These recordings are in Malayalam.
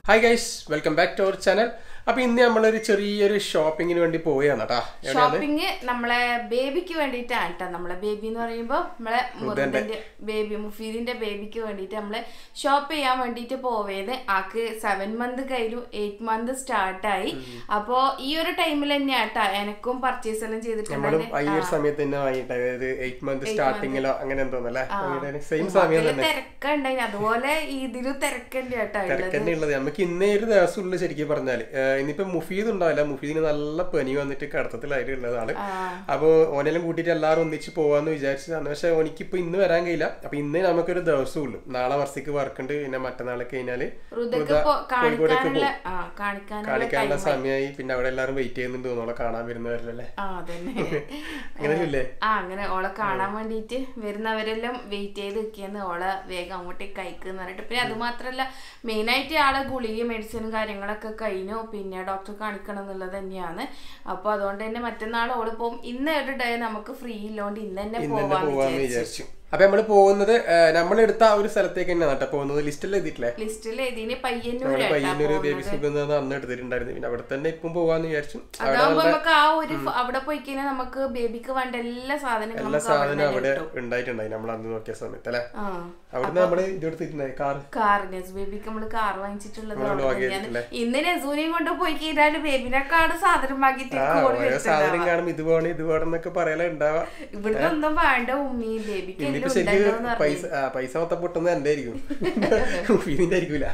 Hi guys welcome back to our channel അപ്പൊ ഇന്ന് നമ്മളൊരു ചെറിയൊരു ഷോപ്പിങ്ങിന് വേണ്ടി പോവുകയാണ് കേട്ടാ എവിടെയാണ് ഷോപ്പിംഗ് നമ്മളെ ബേബിക്ക് വേണ്ടിയിട്ടാണ് കേട്ടോ നമ്മളെ ബേബി എന്ന് പറയുമ്പോൾ നമ്മളെ മുറുകന്റെ ബേബി മുഫീദിന്റെ ബേബിക്ക് വേണ്ടിയിട്ട് നമ്മള് ഷോപ്പ് ചെയ്യാൻ വേണ്ടിയിട്ട് പോവേത് ആക്ക് സെവൻ മന്ത് കഴിഞ്ഞു എയ്റ്റ് മന്ത് സ്റ്റാർട്ടായി അപ്പോ ഈ ഒരു ടൈമിൽ തന്നെയാണ് കേട്ടോ എനക്കും പർച്ചേസ് എല്ലാം നമ്മളും ചെയ്തിട്ടുണ്ടായിരുന്നു ഈ ഒരു സമയത്ത് തന്നെ വാങ്ങിയിട്ട് അതായത് എയ്റ്റ് മന്ത് സ്റ്റാർട്ടിങ്ങിലോ അങ്ങനെ എന്തോന്നല്ലേ സെയിം സമയം അതില് തന്നെ തിരക്കുണ്ടായി അതുപോലെ ഇതിലും തിരക്കുണ്ട് കേട്ടോ ഉള്ളത് തിരക്കന്നെ ഉള്ളത് നമുക്ക് ഇന്നേ ഒരു ദിവസമുള്ളൂ ശരിക്കും പറഞ്ഞാല് ഏഹ് ഇന്നിപ്പോ മുഫീദ് ഉണ്ടാവില്ല മുഫീദിന് നല്ല പനി വന്നിട്ട് കടത്തത്തിലായിട്ടുള്ളതാണ് അപ്പൊ ഓനെല്ലാം കൂട്ടിയിട്ട് എല്ലാവരും ഒന്നിച്ച് പോവാന്ന് വിചാരിച്ചതാണ് പക്ഷെ ഓനിക്കിപ്പോ ഇന്ന് വരാൻ കഴിയില്ല അപ്പൊ ഇന്നേ നമുക്കൊരു ദിവസമുള്ളൂ നാളെ വർഷക്ക് വർക്കുണ്ട് പിന്നെ മറ്റന്നാളെ കഴിഞ്ഞാല് ഋതുക്ക് ഋത ഇപ്പൊ കോഴിക്കോടേക്ക് കാണിക്കാനുള്ള പോകും ആ കാണിക്കാനുള്ള കാണിക്കാനുള്ള സമയമായി പിന്നെ അവിടെ എല്ലാവരും വെയിറ്റ് ചെയ്യുന്നുണ്ട് തോന്നോളെ കാണാൻ വരുന്നവരല്ലേ ആ അതന്നെ അങ്ങനെയല്ലേ ആ അങ്ങനെ ഓളെ കാണാൻ വേണ്ടിയിട്ട് വരുന്നവരെല്ലാം വെയിറ്റ് ചെയ്ത് നിൽക്കുന്ന ഓളെ വേഗം അങ്ങോട്ടേക്ക് അയക്കുന്ന് പറഞ്ഞിട്ട് പിന്നെ അത് മാത്രല്ല മെയിൻ ആയിട്ട് ആളെ ഗുളിക മെഡിസിനും കാര്യങ്ങളൊക്കെ കഴിഞ്ഞു പിന്നെ ഡോക്ടർ കാണിക്കണം എന്നുള്ളത് തന്നെയാണ് അപ്പൊ അതുകൊണ്ട് തന്നെ മറ്റന്നാൾ ഓള് പോകും ഇന്ന് ഒരു ഡേ നമുക്ക് ഫ്രീ ഇല്ലോണ്ട് ഇന്ന് തന്നെ ഇന്ന് തന്നെ പോവാന്ന് പോവാന്ന് വിചാരിച്ചു വിചാരിച്ചു അപ്പൊ നമ്മള് പോകുന്നത് നമ്മളെടുത്ത ആ ഒരു സ്ഥലത്തേക്ക് തന്നെയാണ് കേട്ടോ പോകുന്നത് ലിസ്റ്റിൽ എഴുതിയിട്ടില്ലേ ലിസ്റ്റിൽ ഇതിന് നമ്മള് പയ്യന്നൂരായിട്ടാ പയ്യന്നൊരു ബേബി പോകുന്നത് സുഖം അന്ന് എടുത്തിട്ടുണ്ടായിരുന്നു പിന്നെ അവിടെ തന്നെ ഇപ്പം പോവാന്ന് വിചാരിച്ചു അവിടെ അതാവുമ്പോ നമുക്ക് ആ ഒരു ഫ- അവിടെ പോയി കഴിഞ്ഞാൽ നമുക്ക് ബേബിക്ക് വേണ്ട എല്ലാ സാധനങ്ങളും എല്ലാ നമുക്ക് അവിടെ സാധനവും തന്നെ അവിടെ ഉണ്ടായിട്ടുണ്ടായി നമ്മൾ അന്ന് നോക്കിയ സമയത്ത് അല്ലെ ആ അവിടുന്ന് നമ്മള് ഇതെടുത്തിട്ടുണ്ടായി കാർ കാർ നെസ് ബേബിക്ക് നമ്മള് കാർ വാങ്ങിച്ചിട്ടുള്ളത് നമ്മള് അവിടെ വാങ്ങിയിട്ടില്ലേ? തന്നെയാണ്. ഇന്ന് നെസൂനെയും കൊണ്ട് പോയി കഴിഞ്ഞാല് ബേബിനെക്കാട് സാധനം വാങ്ങിയിട്ട് ആ ഓടി ഓരോ സാധനം കാണും ഇത് വേണം ഇത് വേണം എന്നൊക്കെ പറയല ഉണ്ടാവാ ഇവിടുന്ന് ഒന്നും വേണ്ട ഉമ്മി ബേബിക്ക് ഇന്നിപ്പോ എല്ലാം ശരിക്കും ഉണ്ടല്ലോന്ന് പൈസ ആ, പൈസ മൊത്തം പൊട്ടുന്നത് എന്റെ ആയിരിക്കും ഇതിന്റെ ആയിരിക്കൂല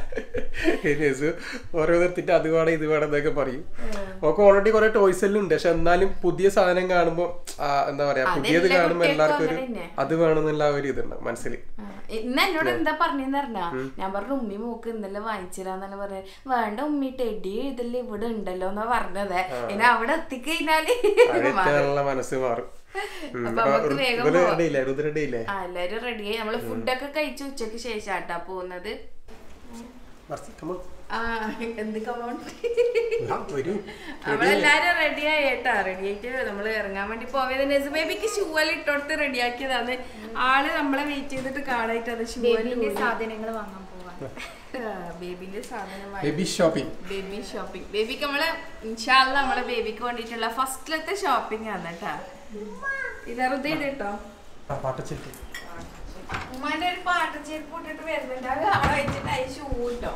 നെസു ഓരോ നിർത്തിട്ട് അത് വേണം ഇത് വേണം എന്നൊക്കെ പറയും ഓക്കെ ഓൾറെഡി കുറെ ടോയ്സ് എല്ലാം ഉണ്ട് പക്ഷെ എന്നാലും പുതിയ സാധനം കാണുമ്പോ ആ, എന്താ പറയാ പുതിയത് അതെല്ലാ കാണുമ്പോ കുട്ടികൾക്കും എല്ലാവർക്കും ഒരു അങ്ങനെ തന്നെ. അത് വേണമെന്നുള്ള ആ ഒരു ഇതുണ്ട് മനസ്സിൽ ആ, ഇന്ന് എന്നോട് എന്താ പറഞ്ഞെന്ന് പറഞ്ഞാ ഞാൻ പറഞ്ഞു ഉമ്മി മോക്ക് ഇന്നലെ വാങ്ങിച്ചിരാന്നല്ല പറഞ്ഞ വേണ്ട ഉമ്മി ടെഡി ഇതെല്ലാം ഇവിടെ ഉണ്ടല്ലോ എന്നാ പറഞ്ഞത് ഇനി അവിടെ എത്തിക്കഴിഞ്ഞാല് അതെറ്റാനുള്ള മനസ്സ് മാറും ഉം. അപ്പൊ അപ്പൊ നമുക്ക് വേഗം ഋതു പോവാം. റെഡി ഇല്ലേ ഋതു റെഡി ഇല്ലേ ആ എല്ലാരും റെഡിയായി നമ്മള് ഫുഡൊക്കെ കഴിച്ചു ഉച്ചക്ക് ശേഷാട്ടാ പോകുന്നത് വർഷ- come on. ആ എന്ത് കമൗണ്ട് ആ, വരൂ നമ്മളെല്ലാരും റെഡി ആയിട്ടാ റെഡി ആയിട്ട് നമ്മള് ഇറങ്ങാൻ വേണ്ടി പോയത് നെസ് ബേബിക്ക് ഷൂ എല്ലാം ഇട്ടോടുത്ത് റെഡി ആക്കിയതാണ് ആള് നമ്മളെ വെയിറ്റ് ചെയ്തിട്ട് കാണായിട്ട് അത് ഷൂ ബേബിന്റെ സാധനങ്ങൾ വാങ്ങാൻ പോവാൻ ബേബിന്റെ സാധനം ബേബി ഷോപ്പിംഗ് ബേബി ഷോപ്പിംഗ് ബേബിക്ക് നമ്മളെ ഇൻഷാല്ല നമ്മളെ ബേബിക്ക് വേണ്ടിയിട്ടുള്ള ഫസ്റ്റിലത്തെ ഷോപ്പിംഗ് ആണ് കേട്ടാ ഇത് വെറുതെ കേട്ടോ പാട്ടച്ചേട്ടി ഉമ്മാന്റെ ഒരു പാട്ട് ചെരുപ്പ് ഇട്ടിട്ട് വരുന്നുണ്ട് അത് അവിടെ വെച്ചിട്ട് ഷൂ ഇട്ടോ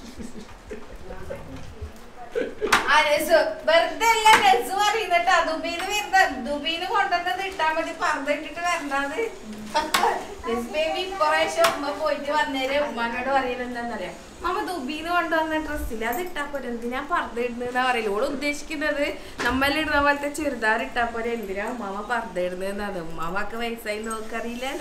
ആ രസു വെറുതെ അല്ല രസു പറയുന്നിട്ടാ ദുബീന്ന് വരുന്ന ദുബീന്ന് കൊണ്ടുവന്നത് ഇട്ടാ മതി പർദ്ദ ഇട്ടിട്ട് വരണ്ടത് ബേബി ഇപ്രാവശ്യം ഉമ്മ പോയിട്ട് വന്നേരെ ഉമ്മാനോട് പറയുന്നത് എന്താന്നറിയാം മമ്മ ദുബീന്ന് കൊണ്ടുവന്ന ഡ്രസ്സില്ല അത് ഇട്ടാ പോരെ എന്തിനാ പർദ്ദ ഇടുന്നതെന്നാ പറയില്ല ഓള് ഉദ്ദേശിക്കുന്നത് നമ്മളിടുന്ന പോലത്തെ ചുരിദാർ ഇട്ടാ പോരെ എന്തിനാ ഉമ്മാമ പർദ്ദ ഇടുന്നതെന്നത് ഉമ്മാമക്ക് വയസ്സായി നോക്കറിയില്ലല്ല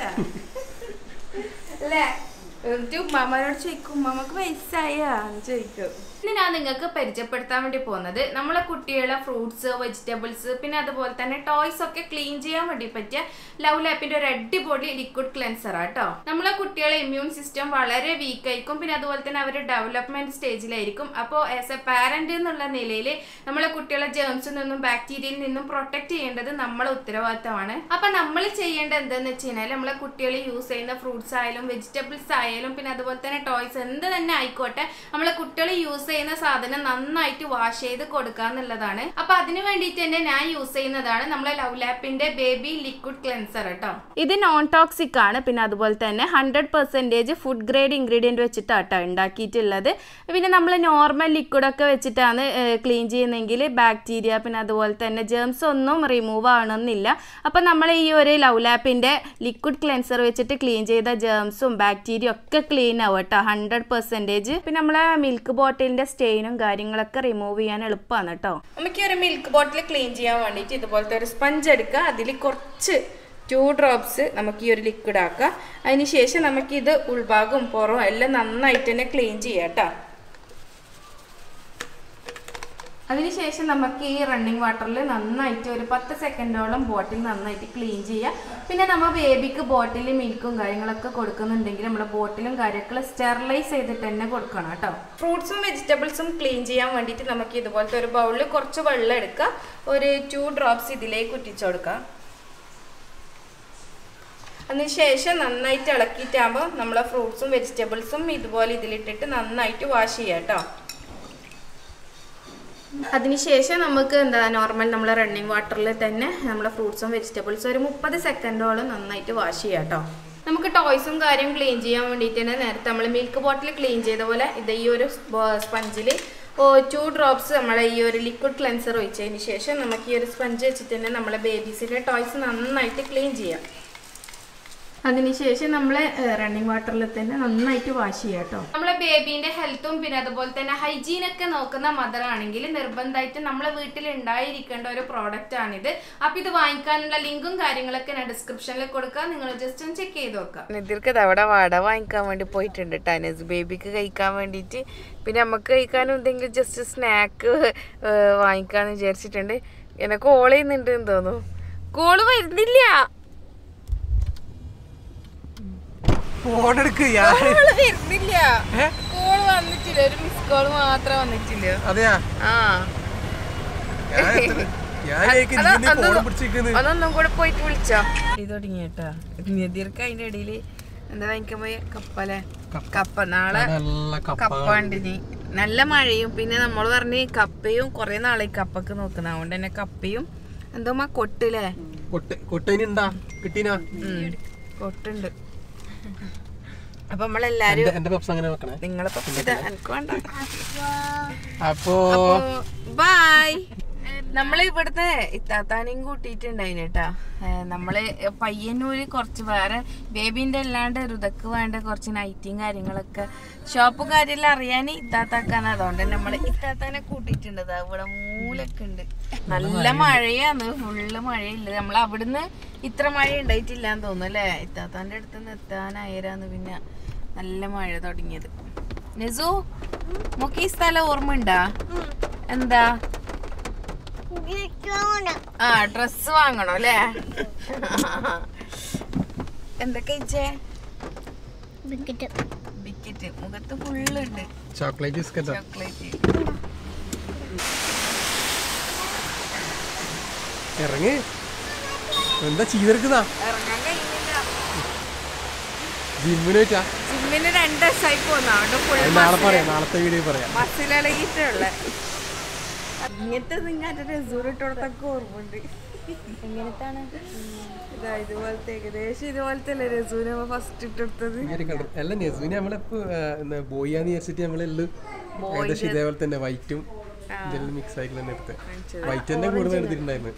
അല്ലേ എന്നിട്ട് ഉമ്മാമാരോട് ചോദിക്കും ഉമ്മാമക്ക് വയസ്സായാ എന്ന് ചോദിക്കും ഇന്ന് ഞാൻ നിങ്ങൾക്ക് പരിചയപ്പെടുത്താൻ വേണ്ടി പോകുന്നത് നമ്മളെ കുട്ടികളെ ഫ്രൂട്ട്സ് വെജിറ്റബിൾസ് പിന്നെ അതുപോലെ തന്നെ ടോയ്സ് ഒക്കെ ക്ലീൻ ചെയ്യാൻ വേണ്ടി പറ്റിയ ലവ് ലാപ്പിന്റെ ഒരു അടിപൊളി ലിക്വിഡ് ക്ലെൻസർ ആട്ടോ നമ്മളെ കുട്ടികളെ ഇമ്മ്യൂൺ സിസ്റ്റം വളരെ വീക്ക് ആയിരിക്കും പിന്നെ അതുപോലെ തന്നെ അവർ ഡെവലപ്മെന്റ് സ്റ്റേജിലായിരിക്കും അപ്പോൾ ആസ് എ പാരന്റ് എന്നുള്ള നിലയിൽ നമ്മളെ കുട്ടികളെ ജേംസിൽ നിന്നും ബാക്ടീരിയയിൽ നിന്നും പ്രൊട്ടക്ട് ചെയ്യേണ്ടത് നമ്മളെ ഉത്തരവാദിത്തമാണ് അപ്പൊ നമ്മൾ ചെയ്യേണ്ടത് എന്താന്ന് വെച്ച് കഴിഞ്ഞാൽ നമ്മളെ കുട്ടികൾ യൂസ് ചെയ്യുന്ന ഫ്രൂട്ട്സ് ആയാലും വെജിറ്റബിൾസ് ആയാലും പിന്നെ അതുപോലെ തന്നെ ടോയ്സ് എന്ത് തന്നെ ആയിക്കോട്ടെ നമ്മളെ കുട്ടികൾ യൂസ് ചെയ്യുന്ന സാധനം നന്നായിട്ട് വാഷ് ചെയ്ത് കൊടുക്കുക എന്നുള്ളതാണ് അപ്പൊ അതിന് വേണ്ടിയിട്ട് തന്നെ ഞാൻ യൂസ് ചെയ്യുന്നതാണ് നമ്മളെ ലവ് ലാപ്പിന്റെ ബേബി ലിക്വിഡ് ക്ലെൻസർ കേട്ടോ ഇത് നോൺ ടോക്സിക് ആണ് പിന്നെ അതുപോലെ തന്നെ hundred percentage food grade ingredient വെച്ചിട്ടാട്ടോ ഉണ്ടാക്കിയിട്ടുള്ളത് പിന്നെ നമ്മൾ നോർമൽ ലിക്വിഡ് ഒക്കെ വെച്ചിട്ടാണ് ക്ലീൻ ചെയ്യുന്നതെങ്കിൽ ബാക്ടീരിയ പിന്നെ അതുപോലെ തന്നെ ജേംസ് ഒന്നും റിമൂവ് ആവണമെന്നില്ല അപ്പം നമ്മൾ ഈ ഒരു ലവ് ലാപ്പിൻ്റെ ലിക്വിഡ് ക്ലെൻസർ വെച്ചിട്ട് ക്ലീൻ ചെയ്ത ജേംസും ബാക്ടീരിയ ഒക്കെ ക്ലീൻ ആവും കേട്ടോ ഹൺഡ്രഡ് പെർസെൻറ്റേജ് പിന്നെ നമ്മളെ മിൽക്ക് ബോട്ടിലിൻ്റെ സ്റ്റെയിനും കാര്യങ്ങളൊക്കെ റിമൂവ് ചെയ്യാൻ എളുപ്പമാണ് കേട്ടോ നമുക്ക് ഈ ഒരു മിൽക്ക് ബോട്ടിൽ ക്ലീൻ ചെയ്യാൻ വേണ്ടിയിട്ട് ഇതുപോലത്തെ ഒരു സ്പഞ്ച് എടുക്കുക അതിൽ കുറച്ച് ടു ഡ്രോപ്സ് നമുക്ക് ഈ ഒരു ലിക്വിഡ് ആക്കാം അതിന് ശേഷം നമുക്കിത് ഉൾഭാഗവും പുറവും എല്ലാം നന്നായിട്ട് തന്നെ ക്ലീൻ ചെയ്യാം കേട്ടോ അതിനുശേഷം നമുക്ക് ഈ റണ്ണിങ് വാട്ടറിൽ നന്നായിട്ട് ഒരു പത്ത് സെക്കൻഡോളം ബോട്ടിൽ നന്നായിട്ട് ക്ലീൻ ചെയ്യുക പിന്നെ നമ്മൾ ബേബിക്ക് ബോട്ടിൽ മിൽക്കും കാര്യങ്ങളൊക്കെ കൊടുക്കുന്നുണ്ടെങ്കിൽ നമ്മുടെ ബോട്ടിലും കാര്യങ്ങളൊക്കെ സ്റ്റെറിലൈസ് ചെയ്തിട്ട് തന്നെ കൊടുക്കണം കേട്ടോ ഫ്രൂട്ട്സും വെജിറ്റബിൾസും ക്ലീൻ ചെയ്യാൻ വേണ്ടിയിട്ട് നമുക്ക് ഇതുപോലത്തെ ഒരു ബൗളിൽ കുറച്ച് വെള്ളം എടുക്കുക ഒരു ടു ഡ്രോപ്സ് ഇതിലേക്ക് കുറ്റിച്ചു കൊടുക്കുക അതിനുശേഷം നന്നായിട്ട് ഇളക്കിയിട്ടാകുമ്പോൾ നമ്മളെ ഫ്രൂട്ട്സും വെജിറ്റബിൾസും ഇതുപോലെ ഇതിലിട്ടിട്ട് നന്നായിട്ട് വാഷ് ചെയ്യാം കേട്ടോ അതിനുശേഷം നമുക്ക് എന്താ നോർമൽ നമ്മൾ റണ്ണിങ് വാട്ടറിൽ തന്നെ നമ്മളെ ഫ്രൂട്ട്സും വെജിറ്റബിൾസും ഒരു മുപ്പത് സെക്കൻഡോളം നന്നായിട്ട് വാഷ് ചെയ്യാം കേട്ടോ നമുക്ക് ടോയ്സും കാര്യം ക്ലീൻ ചെയ്യാൻ വേണ്ടിയിട്ട് തന്നെ നേരത്തെ നമ്മൾ മിൽക്ക് ബോട്ടിൽ ക്ലീൻ ചെയ്ത പോലെ ഇത് ഈ ഒരു സ്പഞ്ചിൽ ടു ഡ്രോപ്സ് നമ്മളെ ഈ ഒരു ലിക്വിഡ് ക്ലെൻസർ ഒഴിച്ചതിന് ശേഷം നമുക്ക് ഈ ഒരു സ്പഞ്ച് വെച്ചിട്ട് തന്നെ നമ്മളെ ബേബീസിൻ്റെ ടോയ്സ് നന്നായിട്ട് ക്ലീൻ ചെയ്യാം അതിനുശേഷം നമ്മൾ റണ്ണിങ് വാട്ടറിൽ തന്നെ നന്നായിട്ട് വാഷ് ചെയ്യാം കേട്ടോ നമ്മളെ ബേബീന്റെ ഹെൽത്തും പിന്നെ അതുപോലെ തന്നെ ഹൈജീൻ ഒക്കെ നോക്കുന്ന മദർ ആണെങ്കിൽ നിർബന്ധമായിട്ട് നമ്മളെ വീട്ടിൽ ഉണ്ടായിരിക്കേണ്ട ഒരു പ്രോഡക്റ്റ് ആണിത് അപ്പൊ ഇത് വാങ്ങിക്കാനുള്ള ലിങ്കും കാര്യങ്ങളൊക്കെ ഞാൻ ഡിസ്ക്രിപ്ഷനിൽ കൊടുക്കാം നിങ്ങൾ ജസ്റ്റ് ഒന്ന് ചെക്ക് ചെയ്ത് നോക്കാം നിതിർക്ക് അവിടെ വട വാങ്ങിക്കാൻ വേണ്ടി പോയിട്ടുണ്ട് ടനസ് ബേബിക്ക് കഴിക്കാൻ വേണ്ടിയിട്ട് പിന്നെ നമുക്ക് കഴിക്കാനും എന്തെങ്കിലും ജസ്റ്റ് സ്നാക്ക് വാങ്ങിക്കാന്ന് വിചാരിച്ചിട്ടുണ്ട് എന്നെ കോൾ ചെയ്യുന്നുണ്ട് എന്ന് തോന്നുന്നു കോള് വരുന്നില്ല ഫോൺ എടുക്ക് കോള് വരുന്നില്ല കോള് വന്നിട്ടില്ല ഒരു മിസ് കോള് മാത്രം വന്നിട്ടില്ല അതെയാ ആ ഞാൻ ഫോൺ പിടിച്ചിരിക്കുന്നത് അതൊന്നും കൂടെ പോയിട്ട് വിളിച്ചോ ഇത് തുടങ്ങി കേട്ടാ നിതിർക്ക് അതിന്റെ ഇടയില് എന്താ വാങ്ങിക്കാൻ പോയ കപ്പല്ലേ കപ്പ നാളെ നല്ല കപ്പ കണ്ടിനി നല്ല മഴയും പിന്നെ നമ്മൾ പറഞ്ഞ് കപ്പയും കുറെ നാളെ കപ്പക്ക് നോക്കുന്ന അതുകൊണ്ട് തന്നെ കപ്പയും എന്തോ മാ കൊട്ടില്ലേ കൊട്ട് കൊട്ടയിനുണ്ടാ കിട്ടീനാ ഉം, കൊട്ടുണ്ട് അപ്പൊ നമ്മളെല്ലാരും എന്റെ പപ്സ് അങ്ങനെ വെക്കണേ നിങ്ങളിപ്പോ ഇത് എനിക്ക് വേണ്ട അപ്പോ ബൈ നമ്മള് ഇവിടുത്തെ ഇത്താത്താനെയും കൂട്ടിയിട്ടുണ്ടായിന് കേട്ടാ ഏഹ് നമ്മള് പയ്യന്നൂര് കുറച്ച് വേറെ ബേബിന്റെ അല്ലാണ്ട് ഋതക്ക് വേണ്ട കുറച്ച് നൈറ്റിയും കാര്യങ്ങളൊക്കെ ഷോപ്പും കാര്യമെല്ലാം അറിയാൻ ഇത്താത്താക്കാണ് അതുകൊണ്ട് തന്നെ നമ്മള് ഇത്താത്താനെ കൂട്ടിയിട്ടുണ്ട് ദാ ഇവിടെ മൂലൊക്കെ ഉണ്ട് നല്ല മഴയാണ് ഫുള്ള് മഴയില്ല നമ്മൾ അവിടുന്ന് ഇത്ര മഴ ഉണ്ടായിട്ടില്ല എന്ന് തോന്നുന്നു അല്ലേ ഇത്താത്താന്റെ അടുത്ത് നിന്ന് എത്താനായരാന്ന് പിന്നെ നല്ല മഴ തുടങ്ങിയത് നെസു നമുക്ക് ഈ സ്ഥലം ഓർമ്മയുണ്ടാ എന്താ ആ ഡ്രസ് വാങ്ങണോ അല്ലേ എന്തൊക്കെ കഴിച്ചേ ബിക്കറ്റ് മുഖത്ത് ഫുള്ള് ഉണ്ട് ചോക്ലേറ്റ് ബിസ്ക്കറ്റാ ചോക്ലേറ്റ് ഇറങ്ങി എന്താ ചെയ്തെടുക്കുന്നതാ ഇറങ്ങാൻ കഴിയുന്നില്ല ജിമ്മിന് വെച്ചാ ജിമ്മിന് രണ്ട് ദിവസമായി പോന്നു അവിടെ ഫുൾ അത് നാളെ പറയാം നാളത്തെ വീഡിയോ പറയാം മസിലിളകിയിട്ടുള്ള ഇങ്ങനത്തെ നിങ്ങാന്റെ റെസൂർ ഇട്ടോടത്തൊക്കെ ഓർമ്മയുണ്ട് എങ്ങനത്താണ് ഇതാ ഇതുപോലത്തെ ഏകദേശം ഇതുപോലത്തെ അല്ലേ റെസൂര് ഫസ്റ്റ് ഇട്ടെടുത്തത് ഇങ്ങനെ കണ്ടു. അല്ല നെസുവിന് നമ്മളിപ്പോ ബോയാന്ന് വിചാരിച്ചിട്ട് നമ്മളെല്ലാം ഏകദേശം ഇതേപോലെ തന്നെ വൈറ്റും ഇതെല്ലാം മിക്സ് ആയിട്ട് തന്നെ എടുത്തത് വൈറ്റ് തന്നെ കൂടുതൽ എടുത്തിട്ടുണ്ടായിരുന്നു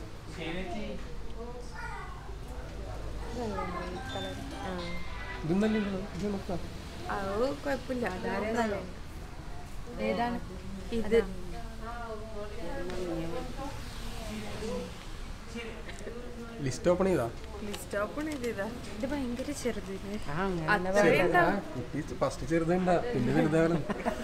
ഇതും നല്ല ഉണ്ടല്ലോ. ഇത് നോക്കാം. അത് കുഴപ്പമില്ല അതാരെ ഏതാണ് ഇത് ലിസ്റ്റ് ഓപ്പൺ ചെയ്താ ലിസ്റ്റ് ഓപ്പൺ ചെയ്താ ഇത് ഭയങ്കര ചെറുതില്ലേ ഫസ്റ്റ് ചെറുതുണ്ടാ പിന്നെ ചെറുതാവണം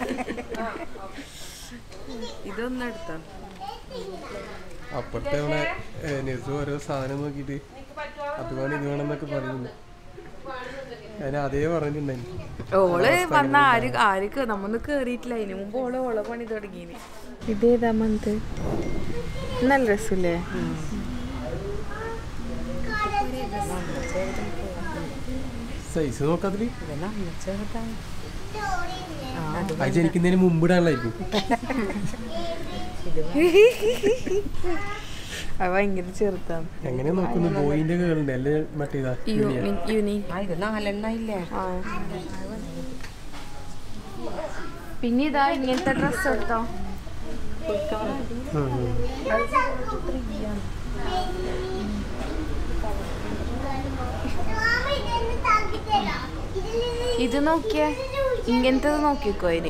ഇതൊന്നും എടുത്തോ അപ്പുറത്തെ അവിടെ നെസു ഓരോ സാധനം നോക്കിയിട്ട് അത് വേണം ഇത് വേണം എന്നൊക്കെ പറയുന്നു ഞാൻ അതേ പറഞ്ഞിട്ടുണ്ടായിരുന്നു ഓള് വന്ന ആര് ആർക്ക് നമ്മൊന്നും കേറിയിട്ടില്ല അതിന് മുമ്പ് ഓള് ഓളെ പണി തുടങ്ങിയിന് ഇതേതാ മന്ത് നല്ല രസമില്ലേ സൈസ് നോക്കാത്തില് അത് ജനിക്കുന്നതിന് മുമ്പ് ഇടാനുള്ളായിരിക്കും അത് ഭയങ്കര ചെറുതാണ് എങ്ങനെ നോക്കുന്നു ബോയിന്റെ കേളുണ്ട് അല്ലേ മറ്റേതാ യൂണിയൻ. യൂണി പിന്നെ ഇതാ ഇങ്ങനത്തെ ഡ്രസ് എടുത്തോ ഉം, ഉം. ഇത് നോക്കിയേ ഇങ്ങനത്തെ നോക്കിക്കോ അതിന്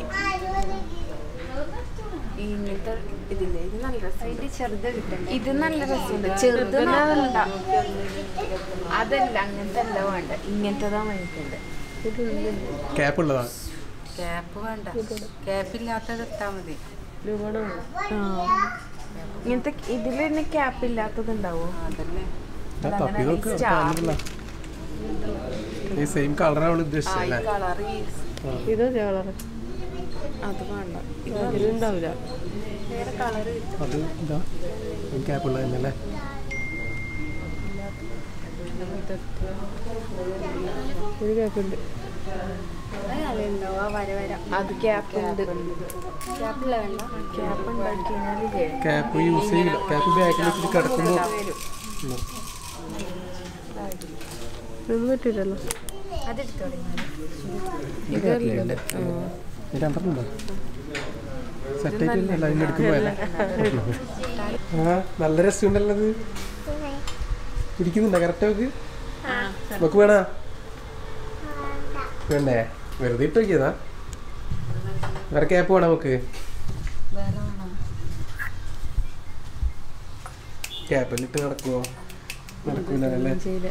ഇങ്ങനത്തെ ഇതില്ലേ ഇത് നല്ല രസം ചെറുത് കിട്ടണ്ട ഇത് നല്ല രസമുണ്ട് ചെറുത് വേണ്ട അതല്ല അങ്ങനത്തെ അല്ല വേണ്ട ഇങ്ങനത്തെതാ വാങ്ങിക്കണ്ടേ ക്യാപ്പ് ഉള്ളതാണ് ക്യാപ്പ് വേണ്ട ക്യാപ്പില്ലാത്തത് എടുത്താൽ മതി ഇങ്ങനത്തെ ഇതിൽ തന്നെ ക്യാപ്പ് ഇല്ലാത്തത് ഉണ്ടാവോ അതല്ലേ ആ, തപ്പി നോക്ക് കാണുന്നില്ല. ഈ സെയിം കളറാണ് അവള് ഉദ്ദേശിച്ചത് അല്ലേ കളർ ഇത് കളർ അത് വേണ്ട ഇതിലുണ്ടാവില്ല അത് ഇതാ ക്യാപ്പ് ഉള്ളത് തന്നെ അല്ലേ ഒരു കേക്കുണ്ട് അത് ക്യാപ്പ് ഉണ്ട് ക്യാപ്പ് ഉണ്ടാക്കിയാൽ ക്യാപ്പ് യൂസ് ചെയ്യില്ല ക്യാപ്പ് ബാക്കിൽ വെച്ചിട്ട് കിടക്കുമ്പോൾ ഇതൊന്നും പറ്റില്ലല്ലോ രണ്ടെണ്ണുണ്ടോ സെറ്റ് ആയിട്ടില്ല അതിൻ്റെ എടുക്കുമ്പോഴല്ലേ ആ നല്ല രസമുണ്ടല്ലോ അത് പിടിക്കുന്നുണ്ടോ കറക്റ്റ് നമുക്ക് നമുക്ക് വേണോ വേണ്ടേ വെറുതെ ഇട്ട് നോക്കിയതാ വേറെ ക്യാപ്പ് വേണം നമുക്ക് ക്യാപ്പിലിട്ട് നടക്കുവോ നടക്കൂല അല്ലേ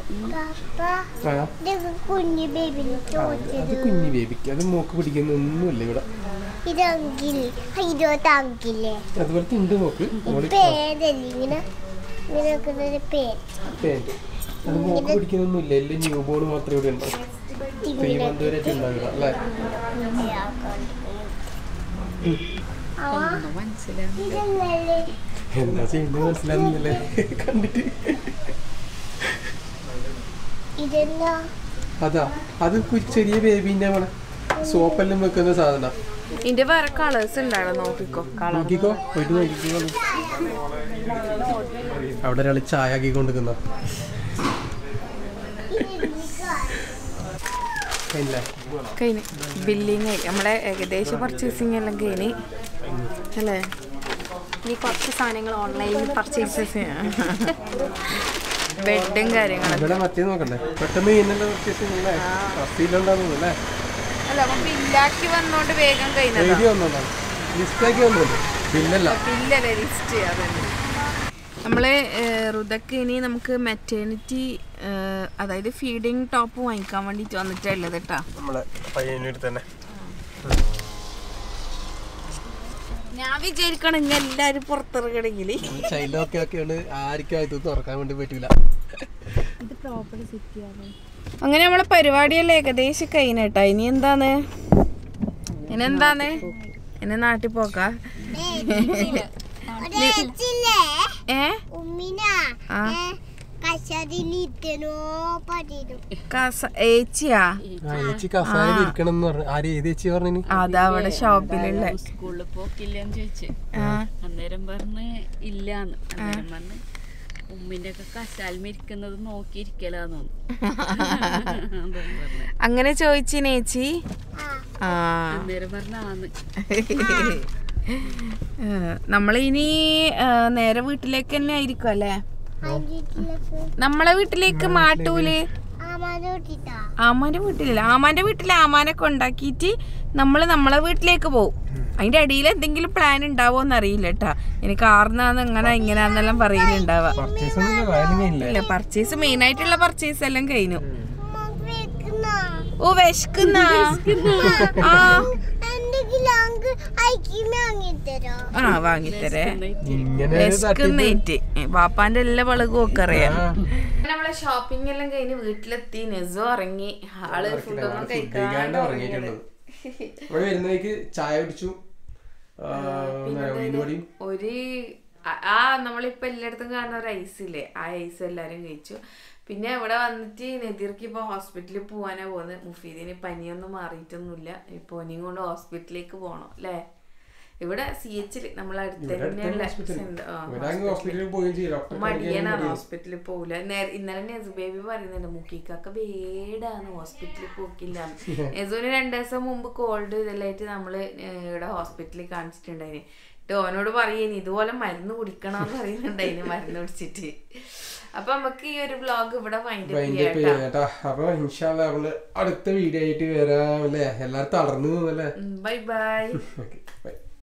ആ കുഞ്ഞു ബേബിന് ആ, അത് കുഞ്ഞു ബേബിക്ക് അത് മൂക്ക് പിടിക്കുന്ന ഒന്നുമില്ല ഇവിടെ ഇതെങ്കിൽ ഇരുപത് അങ്കില്ലേ അതുപോലത്തെ ഉണ്ട് മൂക്ക് മോളി പേരല്ലേ ഇങ്ങനെ ഇങ്ങനെ വെക്കുന്ന ഒരു പേര് പാൻറ് അത് മൂക്ക് പിടിക്കുന്നൊന്നുമില്ല എല്ലാം ന്യൂ ബോൺ മാത്രമേ ഇവിടെ ഉണ്ടാവും തിരുവനന്തപുരത്ത് ഉണ്ടാവില്ല അല്ലേ ഇതെന്നല്ലേ എന്താ ചെയ്യുന്നത് മനസ്സിലാകുന്നില്ലേ കണ്ടിട്ട് ഇതെന്നാ അതാ അത് കു- ചെറിയ ബേബീന്റെ നമ്മളെ സോപ്പെല്ലാം വെക്കുന്ന സാധനം ഇതിന്റെ വേറെ കളേഴ്സ് ഉണ്ടായിരുന്നു നോക്കിക്കോ നോക്കിക്കോ പോയിട്ട് നോക്കിക്കോ അവിടെ ഒരാൾ ചായ ആക്കി കൊണ്ടിരിക്കുന്ന ഇല്ല കഴിഞ്ഞ് ബില്ലിങ് ആയി നമ്മളെ ഏകദേശം പർച്ചേസിങ് എല്ലാം കഴിഞ്ഞ് അല്ലേ ഇനി കുറച്ച് സാധനങ്ങൾ ഓൺലൈനിൽ പർച്ചേസ് ബെഡും കാര്യങ്ങളും ഇവിടെ മറ്റേ നോക്കണ്ടേ പെട്ടെന്ന് ചെയ്യുന്നല്ലോ പർച്ചേസിംഗ് ഫസ്റ്റിലുണ്ടാകുന്നു അല്ലേ അല്ല അപ്പൊ ബില്ലാക്കി വന്നോണ്ട് വേഗം കഴിഞ്ഞതാ എഴുതി വന്നോണ്ടാണ് ലിസ്റ്റാക്കി വന്നോണ്ട് ബില്ലല്ല ബില്ലല്ലേ ലിസ്റ്റ് അതന്നെ നമ്മള് റുദക്ക് ഇനി നമുക്ക് മെറ്റേണിറ്റി അതായത് ഫീഡിങ് ടോപ്പ് വാങ്ങിക്കാൻ വേണ്ടിട്ട് വന്നിട്ടുള്ളത് കേട്ടാ നമ്മളെ പയ്യന്നൂർ തന്നെ ഞാൻ വിചാരിക്കണം ഇങ്ങനെ എല്ലാരും പുറത്തിറങ്ങണമെങ്കിൽ ചൈൽഡ് ഒക്കെ ഒക്കെയാണ് ആർക്കും ഇത് തുറക്കാൻ വേണ്ടി പറ്റൂല അങ്ങനെ നമ്മളെ പരിപാടിയെല്ലാം ഏകദേശം കഴിഞ്ഞേട്ടാ ഇനി എന്താണ് ഇനി എന്താണ് ഇനി നാട്ടിൽ പോക്കാ ഒരേച്ചില്ലേ ഏ ഉമ്മിന ആ. കശതിലിത്തനോ പറ്റിയിരുന്നു കസ ഏച്ചിയാ ആ ചേച്ചി കസാരയിൽ ഇരിക്കണം എന്ന് പറഞ്ഞു ആര് ഏത് ചേച്ചി പറഞ്ഞു അതാ അവിടെ ഷോപ്പിലുള്ള സ്കൂളിൽ പോക്കില്ലെന്ന് ചോദിച്ചു അന്നേരം പറഞ്ഞ് ഇല്ലാന്ന് അന്നേരം പറഞ്ഞ് ഉമ്മിന്റെ ഒക്കെ കസാൽമ ഇരിക്കുന്നത് നോക്കിയിരിക്കലാന്ന് തോന്നുന്നു പറഞ്ഞു അങ്ങനെ ചോദിച്ചിനേച്ചി ആ അന്നേരം പറഞ്ഞ ആന്ന് നമ്മളിനി ആ, നേരെ വീട്ടിലേക്ക് തന്നെ ആയിരിക്കും അല്ലേ അഞ്ചിട്ടിലേക്ക് നമ്മളെ വീട്ടിലേക്ക് മാട്ടൂല് ആമാനോട്ടിട്ടാ ആമാന്റെ വീട്ടിലില്ല ആമാന്റെ വീട്ടിൽ ആമാനെ കൊണ്ടാക്കിയിട്ട് നമ്മൾ നമ്മളെ വീട്ടിലേക്ക് പോകും അതിന്റെ അടിയിൽ എന്തെങ്കിലും പ്ലാൻ ഉണ്ടാവോന്ന് അറിയില്ല കേട്ടാ എനിക്ക് ആർന്നാന്ന് എങ്ങനെ ഇങ്ങനെയാന്നെല്ലാം പറയലുണ്ടാവുക പർച്ചേസ് ഒന്നും വയലിംഗ് ഇല്ല ഇല്ല പർച്ചേസ് മെയിൻ ആയിട്ടുള്ള പർച്ചേസ് എല്ലാം കഴിഞ്ഞു വെക്കുന്ന ഓ വിശക്കുന്ന ആ എന്തെങ്കിലും അങ്ക് ഐക്യം വാങ്ങിത്തരോ ആ വാങ്ങിത്തരേ ഇങ്ങനെ ഒരു തട്ടിപ്പ് വിശക്കുന്നേറ്റ് പാപ്പാന്റെ എല്ലാ വളകും ഒക്കെ അറിയാം നമ്മളെ ഷോപ്പിംഗ് എല്ലാം കഴിഞ്ഞ് വീട്ടിലെത്തി നെസു ഇറങ്ങി ആള് ഫുഡൊന്നും കഴിക്കാണ്ട് കഴിക്കാണ്ട് ഉറങ്ങിയിട്ടുള്ളത് ഇവിടെ വരുന്നേക്ക് ചായ കുടിച്ചു ആ, ഉഴുന്ന് വടിയും ഒരു ആ- ആ നമ്മളിപ്പോ എല്ലായിടത്തും കാണുന്ന ഒരു ഐസ് ഇല്ലേ ആ ഐസ് എല്ലാരും കഴിച്ചു പിന്നെ ഇവിടെ വന്നിട്ട് നെതിർക്ക് ഇപ്പൊ ഹോസ്പിറ്റലിൽ പോവാനാ പോകുന്നത് മുഫീദിന് പനിയൊന്നും മാറിയിട്ടൊന്നുമില്ല ഇപ്പൊ ഓനെയും കൊണ്ട് ഹോസ്പിറ്റലിലേക്ക് പോണം അല്ലേ ഇവിടെ സി എച്ചിൽ നമ്മളെ അടുത്ത് തന്നെയുള്ള സെന്റ്- ആ, ഇവിടെ അങ്ങ് ഹോസ്പിറ്റലിൽ പോവുകയും ചെയ്യും ഡോക്ടർ മടിയനാണ് ഹോസ്പിറ്റലിൽ പോകില്ല ഇന്നലെ നെസു ബേബി പറയുന്നുണ്ട് മുക്കിക്കൊക്കെ വേടാന്ന് ഹോസ്പിറ്റലിൽ പോക്കില്ല നെസുവിന് രണ്ടു ദിവസം മുമ്പ് കോൾഡ് ഇതെല്ലായിട്ട് നമ്മള് ഏഹ് ഇവിടെ ഹോസ്പിറ്റലിൽ കാണിച്ചിട്ടുണ്ടായിന് എന്നിട്ട് ഓനോട് പറയുന്നു ഇതുപോലെ മരുന്ന് കുടിക്കണമെന്ന് പറയുന്നുണ്ടായിന് മരുന്ന് കുടിച്ചിട്ട് അപ്പൊ നമുക്ക് ഈ ഒരു വ്ലോഗ് ഇവിടെ വൈൻഡ് അതിന്റെ ചെയ്യാം പേര് കേട്ടാ അപ്പൊ ഇൻഷാല്ല നമ്മള് അടുത്ത വീഡിയോ ആയിട്ട് വരാം അല്ലേ എല്ലാരും തളർന്നു പോകുന്നല്ലേ ബൈ ബൈ ഓക്കെ